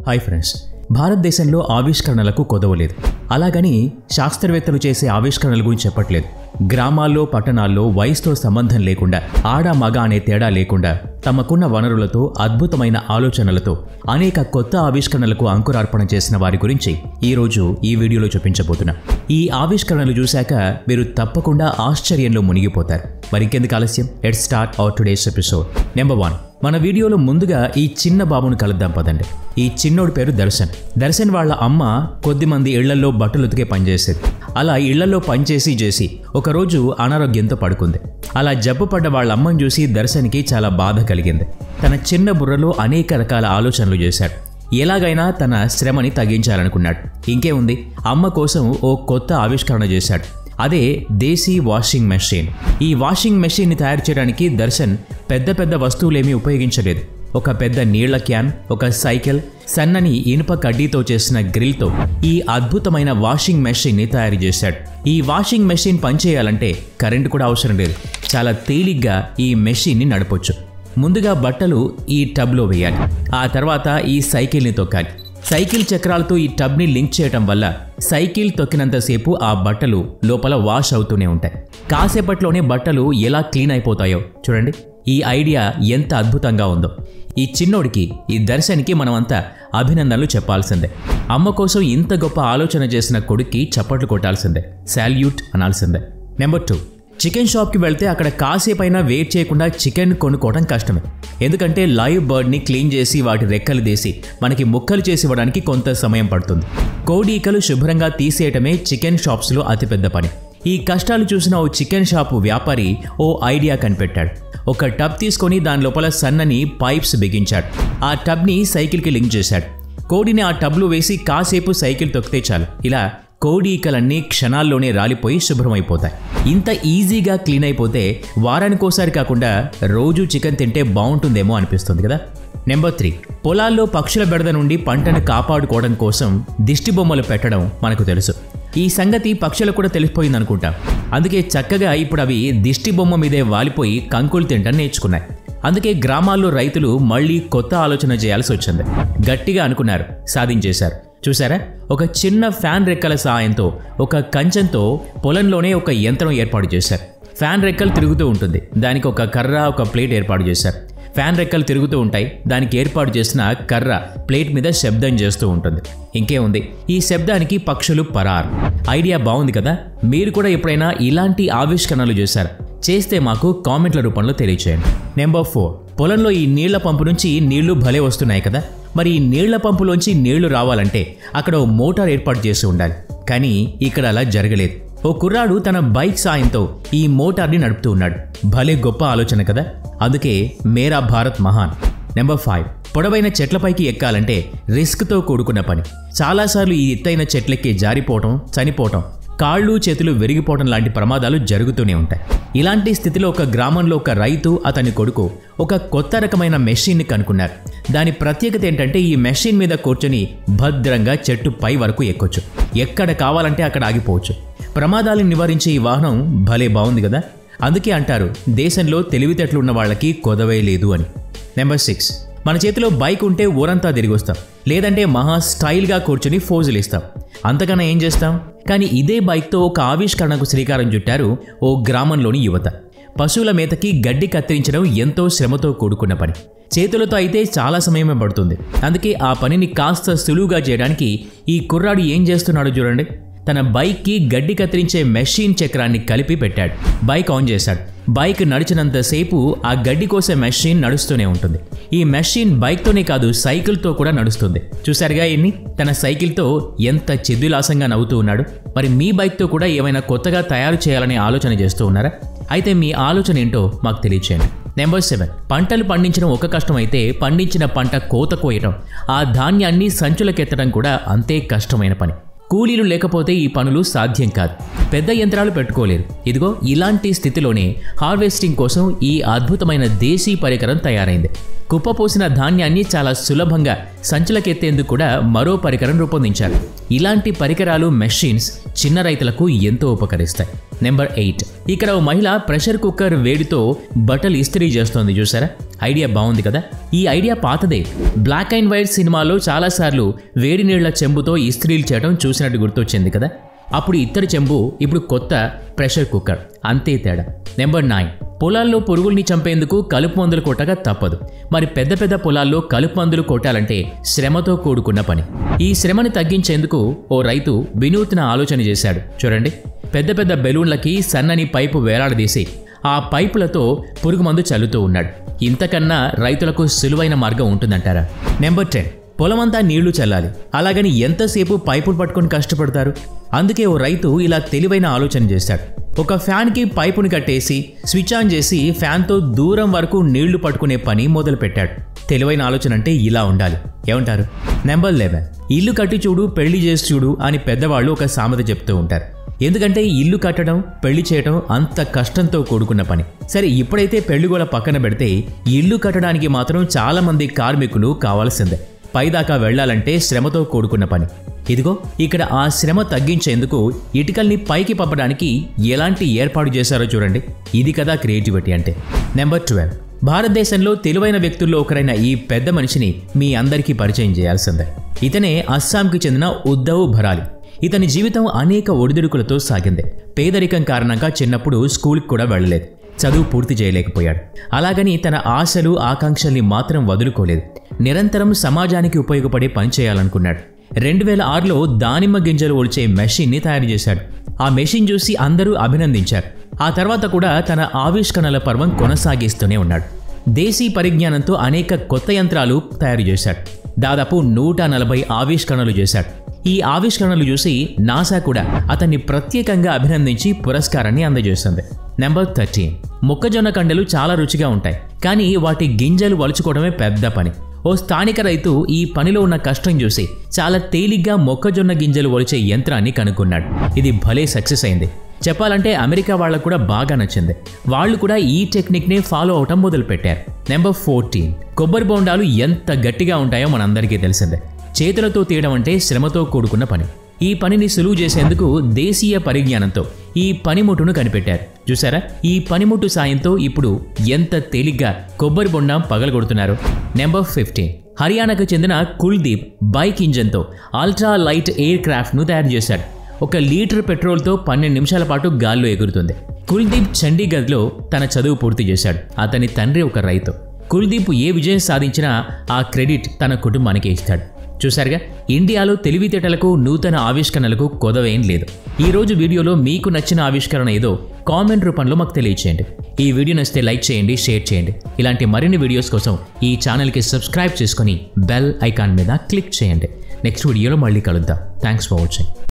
hi friends భారతదేశంలో ఆవిష్కరణలకు కొదవలేదు అలాగని శాస్త్రవేత్తలు చేసే ఆవిష్కరణల గురించి చెప్పట్లేదు గ్రామాల్లో పట్టణాల్లో వయసుతో సంబంధం లేకుండా ఆడ మగ అనే తేడా లేకుండా తమకున్న వనరులతో అద్భుతమైన ఆలోచనలతో అనేక కొత్త ఆవిష్కరణలకు అంకురార్పణ చేసిన వారి గురించి ఈ రోజు ఈ వీడియోలో చూపించబోతున్నా ఈ ఆవిష్కరణలు చూశాక మీరు తప్పకుండా ఆశ్చర్యంలో మునిగిపోతారు మరి ఇంకెందుకు ఆలస్యం let start our today's episode number one మన వీడియోలో ముందుగా ఈ చిన్న బాబును కలుద్దాం పదండి ఈ చిన్నోడి పేరు దర్శన్ దర్శన్ వాళ్ళ అమ్మ కొద్దిమంది ఇళ్లలో బట్టలు ఉతికే పనిచేసేది అలా ఇళ్లలో పనిచేసి చేసి ఒకరోజు అనారోగ్యంతో పడుకుంది అలా జబ్బు పడ్డ వాళ్ళ అమ్మని చూసి దర్శన్కి చాలా బాధ కలిగింది తన చిన్న బుర్రలో అనేక రకాల ఆలోచనలు చేశాడు ఎలాగైనా తన శ్రమని తగ్గించాలనుకున్నాడు ఇంకే ఉంది అమ్మ కోసం ఓ కొత్త ఆవిష్కరణ చేశాడు అదే దేశీ వాషింగ్ మెషిన్ ఈ వాషింగ్ మెషిన్ని తయారు చేయడానికి దర్శన్ పెద్ద పెద్ద వస్తువులేమీ ఉపయోగించలేదు ఒక పెద్ద నీళ్ల క్యాన్ ఒక సైకిల్ సన్నని ఇనుప కడ్డీతో చేసిన గ్రిల్తో ఈ అద్భుతమైన వాషింగ్ మెషిన్ని తయారు చేశాడు ఈ వాషింగ్ మెషిన్ పనిచేయాలంటే కరెంటు కూడా అవసరం లేదు చాలా తేలిగ్గా ఈ మెషిన్ని నడపొచ్చు ముందుగా బట్టలు ఈ టబ్లో వేయాలి ఆ తర్వాత ఈ సైకిల్ని తొక్కాలి సైకిల్ చక్రాలతో ఈ టబ్ని లింక్ చేయటం వల్ల సైకిల్ తొక్కినంతసేపు ఆ బట్టలు లోపల వాష్ అవుతూనే ఉంటాయి కాసేపట్లోనే బట్టలు ఎలా క్లీన్ అయిపోతాయో చూడండి ఈ ఐడియా ఎంత అద్భుతంగా ఉందో ఈ చిన్నోడికి ఈ దర్శనికి మనమంతా అభినందనలు చెప్పాల్సిందే అమ్మ కోసం ఇంత గొప్ప ఆలోచన చేసిన కొడుక్కి చప్పట్లు కొట్టాల్సిందే శాల్యూట్ అనాల్సిందే నెంబర్ టూ చికెన్ షాప్కి వెళ్తే అక్కడ కాసేపైనా వెయిట్ చేయకుండా చికెన్ కొనుక్కోవడం కష్టమే ఎందుకంటే లైవ్ బర్డ్ని క్లీన్ చేసి వాటి రెక్కలు తీసి మనకి ముక్కలు చేసి ఇవ్వడానికి కొంత సమయం పడుతుంది కోడి ఈకలు శుభ్రంగా తీసేయటమే చికెన్ షాప్స్లో అతిపెద్ద పని ఈ కష్టాలు చూసిన ఓ చికెన్ షాపు వ్యాపారి ఓ ఐడియా కనిపెట్టాడు ఒక టబ్ తీసుకొని దాని లోపల సన్నని పైప్స్ బిగించాడు ఆ టబ్ని సైకిల్కి లింక్ చేశాడు కోడిని ఆ టబ్లో వేసి కాసేపు సైకిల్ తొక్కితే చాలు ఇలా కోడి ఈకలన్నీ క్షణాల్లోనే రాలిపోయి శుభ్రమైపోతాయి ఇంత ఈజీగా క్లీన్ అయిపోతే వారానికోసారి కాకుండా రోజు చికెన్ తింటే బాగుంటుందేమో అనిపిస్తుంది కదా నెంబర్ త్రీ పొలాల్లో పక్షుల బెడద నుండి పంటను కాపాడుకోవడం కోసం దిష్టి బొమ్మలు పెట్టడం మనకు తెలుసు ఈ సంగతి పక్షులకు కూడా తెలిసిపోయింది అనుకుంటా అందుకే చక్కగా ఇప్పుడు అవి దిష్టి బొమ్మ మీదే వాలిపోయి కంకులు తింటం నేర్చుకున్నాయి అందుకే గ్రామాల్లో రైతులు మళ్ళీ కొత్త ఆలోచన చేయాల్సి వచ్చింది గట్టిగా అనుకున్నారు సాధించేశారు చూసారా ఒక చిన్న ఫ్యాన్ రెక్కల సహాయంతో ఒక కంచెంతో పొలంలోనే ఒక యంత్రం ఏర్పాటు చేశారు ఫ్యాన్ రెక్కలు తిరుగుతూ ఉంటుంది దానికి ఒక కర్ర ఒక ప్లేట్ ఏర్పాటు చేశారు ఫ్యాన్ రెక్కలు తిరుగుతూ ఉంటాయి దానికి ఏర్పాటు చేసిన కర్ర ప్లేట్ మీద శబ్దం చేస్తూ ఉంటుంది ఇంకే ఉంది ఈ శబ్దానికి పక్షులు పరారు ఐడియా బాగుంది కదా మీరు కూడా ఎప్పుడైనా ఇలాంటి ఆవిష్కరణలు చేశారా చేస్తే మాకు కామెంట్ల రూపంలో తెలియచేయండి నెంబర్ ఫోర్ పొలంలో ఈ నీళ్ల పంపు నుంచి నీళ్లు భలే వస్తున్నాయి కదా మరి ఈ నీళ్ల పంపులోంచి నీళ్లు రావాలంటే అక్కడ ఓ మోటార్ ఏర్పాటు చేసి ఉండాలి కానీ ఇక్కడ అలా జరగలేదు ఓ కుర్రాడు తన బైక్ సాయంతో ఈ మోటార్ని నడుపుతూ ఉన్నాడు భలే గొప్ప ఆలోచన కదా అందుకే మేరా భారత్ మహాన్ నెంబర్ ఫైవ్ పొడవైన చెట్లపైకి ఎక్కాలంటే రిస్క్తో కూడుకున్న పని చాలాసార్లు ఈ ఎత్తైన చెట్లెక్కి జారిపోవటం చనిపోవటం కాళ్ళు చేతులు విరిగిపోవడం లాంటి ప్రమాదాలు జరుగుతూనే ఉంటాయి ఇలాంటి స్థితిలో ఒక గ్రామంలో ఒక రైతు అతని కొడుకు ఒక కొత్త రకమైన మెషిన్ని కనుక్కున్నారు దాని ప్రత్యేకత ఏంటంటే ఈ మెషిన్ మీద కూర్చొని భద్రంగా చెట్టు పై వరకు ఎక్కొచ్చు ఎక్కడ కావాలంటే అక్కడ ఆగిపోవచ్చు ప్రమాదాలను నివారించే ఈ వాహనం భలే బాగుంది కదా అందుకే అంటారు దేశంలో తెలివితేటలు ఉన్న వాళ్ళకి కొదవే లేదు అని నెంబర్ సిక్స్ మన చేతిలో బైక్ ఉంటే ఊరంతా తిరిగి వస్తాం లేదంటే మహా స్టైల్గా కూర్చొని ఫోజులు ఇస్తాం అంతకన్నా ఏం చేస్తాం కానీ ఇదే బైక్తో ఒక ఆవిష్కరణకు శ్రీకారం చుట్టారు ఓ గ్రామంలోని యువత పశువుల మేతకి గడ్డి కత్తిరించడం ఎంతో శ్రమతో కూడుకున్న పని చేతులతో అయితే చాలా సమయమే పడుతుంది అందుకే ఆ పనిని కాస్త సులువుగా చేయడానికి ఈ కుర్రాడు ఏం చేస్తున్నాడో చూడండి తన బైక్కి గడ్డి కత్తిరించే మెషిన్ చక్రాన్ని కలిపి పెట్టాడు బైక్ ఆన్ చేశాడు బైక్ నడిచినంతసేపు ఆ గడ్డి కోసే మెషిన్ నడుస్తూనే ఉంటుంది ఈ మెషిన్ బైక్తోనే కాదు సైకిల్తో కూడా నడుస్తుంది చూశారుగా ఇన్ని తన సైకిల్తో ఎంత చిద్దులాసంగా నవ్వుతూ ఉన్నాడు మరి మీ బైక్తో కూడా ఏమైనా కొత్తగా తయారు చేయాలనే ఆలోచన చేస్తూ ఉన్నారా అయితే మీ ఆలోచన ఏంటో మాకు తెలియచేయండి నెంబర్ సెవెన్ పంటలు పండించడం ఒక కష్టమైతే పండించిన పంట కోత కోయటం ఆ ధాన్యాన్ని సంచులకెత్తడం కూడా అంతే కష్టమైన పని కూలీలు లేకపోతే ఈ పనులు సాధ్యం కాదు పెద్ద యంత్రాలు పెట్టుకోలేరు ఇదిగో ఇలాంటి స్థితిలోనే హార్వెస్టింగ్ కోసం ఈ అద్భుతమైన దేశీ పరికరం తయారైంది కుప్పపోసిన ధాన్యాన్ని చాలా సులభంగా సంచులకెత్తేందుకు కూడా మరో పరికరం రూపొందించారు ఇలాంటి పరికరాలు మెషిన్స్ చిన్న రైతులకు ఎంతో ఉపకరిస్తాయి నెంబర్ ఎయిట్ ఇక్కడ ఓ మహిళ ప్రెషర్ కుక్కర్ వేడితో బట్టలు ఇస్త్రీ చేస్తోంది చూసారా ఐడియా బాగుంది కదా ఈ ఐడియా పాతదే బ్లాక్ అండ్ వైట్ సినిమాలో చాలాసార్లు వేడి నీళ్ల చెంబుతో ఇస్త్రీలు చేయడం చూసినట్టు గుర్తొచ్చింది కదా అప్పుడు ఇత్తడి చెంబు ఇప్పుడు కొత్త ప్రెషర్ కుక్కర్ అంతే తేడా నెంబర్ నైన్ పొలాల్లో పురుగుల్ని చంపేందుకు కలుపు మందులు కొట్టగా తప్పదు మరి పెద్ద పెద్ద పొలాల్లో కలుపు మందులు కొట్టాలంటే శ్రమతో కూడుకున్న పని ఈ శ్రమని తగ్గించేందుకు ఓ రైతు వినూత్న ఆలోచన చేశాడు చూడండి పెద్ద పెద్ద బెలూన్లకి సన్నని పైపు వేలాడదీసి ఆ పైపులతో పురుగు మందు చల్లుతూ ఉన్నాడు ఇంతకన్నా రైతులకు సులువైన మార్గం ఉంటుందంటారా నెంబర్ టెన్ పొలమంతా నీళ్లు చల్లాలి అలాగని ఎంతసేపు పైపులు పట్టుకొని కష్టపడతారు అందుకే ఓ రైతు ఇలా తెలివైన ఆలోచన చేశాడు ఒక ఫ్యాన్కి పైపుని కట్టేసి స్విచ్ ఆన్ చేసి ఫ్యాన్తో దూరం వరకు నీళ్లు పట్టుకునే పని మొదలుపెట్టాడు తెలివైన ఆలోచన అంటే ఇలా ఉండాలి ఏమంటారు నెంబర్ లెవెన్ ఇల్లు కట్టి చూడు పెళ్లి చేసి చూడు అని పెద్దవాళ్ళు ఒక సామెత చెప్తూ ఉంటారు ఎందుకంటే ఇల్లు కట్టడం పెళ్లి చేయడం అంత కష్టంతో కూడుకున్న పని సరే ఇప్పుడైతే పెళ్లి కూడా పక్కన పెడితే ఇల్లు కట్టడానికి మాత్రం చాలా మంది కార్మికులు కావాల్సిందే పైదాకా వెళ్లాలంటే శ్రమతో కూడుకున్న పని ఇదిగో ఇక్కడ ఆ శ్రమ తగ్గించేందుకు ఇటుకల్ని పైకి పంపడానికి ఎలాంటి ఏర్పాటు చేశారో చూడండి ఇది కదా క్రియేటివిటీ అంటే నెంబర్ ట్వెల్వ్ భారతదేశంలో తెలివైన వ్యక్తుల్లో ఒకరైన ఈ పెద్ద మనిషిని మీ అందరికీ పరిచయం చేయాల్సిందే ఇతనే అస్సాంకి చెందిన ఉద్దవ్ భరాలి ఇతని జీవితం అనేక ఒడిదుడుకులతో సాగింది పేదరికం కారణంగా చిన్నప్పుడు స్కూల్కి కూడా వెళ్ళలేదు చదువు పూర్తి చేయలేకపోయాడు అలాగని తన ఆశలు ఆకాంక్షల్ని మాత్రం వదులుకోలేదు నిరంతరం సమాజానికి ఉపయోగపడే పని చేయాలనుకున్నాడు రెండు వేల ఆరులో దానిమ్మ గింజలు ఒలిచే మెషిన్ని తయారు చేశాడు ఆ మెషిన్ చూసి అందరూ అభినందించారు ఆ తర్వాత కూడా తన ఆవిష్కరణల పర్వం కొనసాగిస్తూనే ఉన్నాడు దేశీ పరిజ్ఞానంతో అనేక కొత్త యంత్రాలు తయారు చేశాడు దాదాపు నూట నలభై ఆవిష్కరణలు చేశాడు ఈ ఆవిష్కరణలు చూసి నాసా కూడా అతన్ని ప్రత్యేకంగా అభినందించి పురస్కారాన్ని అందజేస్తుంది నెంబర్ థర్టీన్ మొక్కజొన్న కండలు చాలా రుచిగా ఉంటాయి కానీ వాటి గింజలు వలుచుకోవడమే పెద్ద పని ఓ స్థానిక రైతు ఈ పనిలో ఉన్న కష్టం చూసి చాలా తేలిగ్గా మొక్కజొన్న గింజలు ఒలిచే యంత్రాన్ని కనుక్కున్నాడు ఇది భలే సక్సెస్ అయింది చెప్పాలంటే అమెరికా వాళ్ళకు కూడా బాగా నచ్చింది వాళ్ళు కూడా ఈ టెక్నిక్నే ఫాలో అవటం మొదలుపెట్టారు నెంబర్ ఫోర్టీన్ కొబ్బరి బొండాలు ఎంత గట్టిగా ఉంటాయో మనందరికీ తెలిసిందే చేతులతో తీయడం అంటే శ్రమతో కూడుకున్న పని ఈ పనిని సులువు చేసేందుకు దేశీయ పరిజ్ఞానంతో ఈ పనిముట్టును కనిపెట్టారు చూసారా ఈ పనిముట్టు సాయంతో ఇప్పుడు ఎంత తేలిగ్గా కొబ్బరి బొండం పగలగొడుతున్నారు నెంబర్ ఫిఫ్టీన్ హర్యానాకు చెందిన కుల్దీప్ బైక్ ఇంజన్తో అల్ట్రా లైట్ ఎయిర్ క్రాఫ్ట్ను తయారు చేశాడు ఒక లీటర్ పెట్రోల్తో పన్నెండు నిమిషాల పాటు గాల్లో ఎగురుతుంది కుల్దీప్ చండీగఢ్లో తన చదువు పూర్తి చేశాడు అతని తండ్రి ఒక రైతు కుల్దీప్ ఏ విజయం సాధించినా ఆ క్రెడిట్ తన కుటుంబానికి ఇస్తాడు చూశారుగా ఇండియాలో తెలివితేటలకు నూతన ఆవిష్కరణలకు కొదవేం లేదు ఈ రోజు వీడియోలో మీకు నచ్చిన ఆవిష్కరణ ఏదో కామెంట్ రూపంలో మాకు తెలియచేయండి ఈ వీడియో నచ్చితే లైక్ చేయండి షేర్ చేయండి ఇలాంటి మరిన్ని వీడియోస్ కోసం ఈ ఛానల్కి సబ్స్క్రైబ్ చేసుకొని బెల్ ఐకాన్ మీద క్లిక్ చేయండి నెక్స్ట్ వీడియోలో మళ్ళీ కలుద్దాం థ్యాంక్స్ ఫర్ వాచింగ్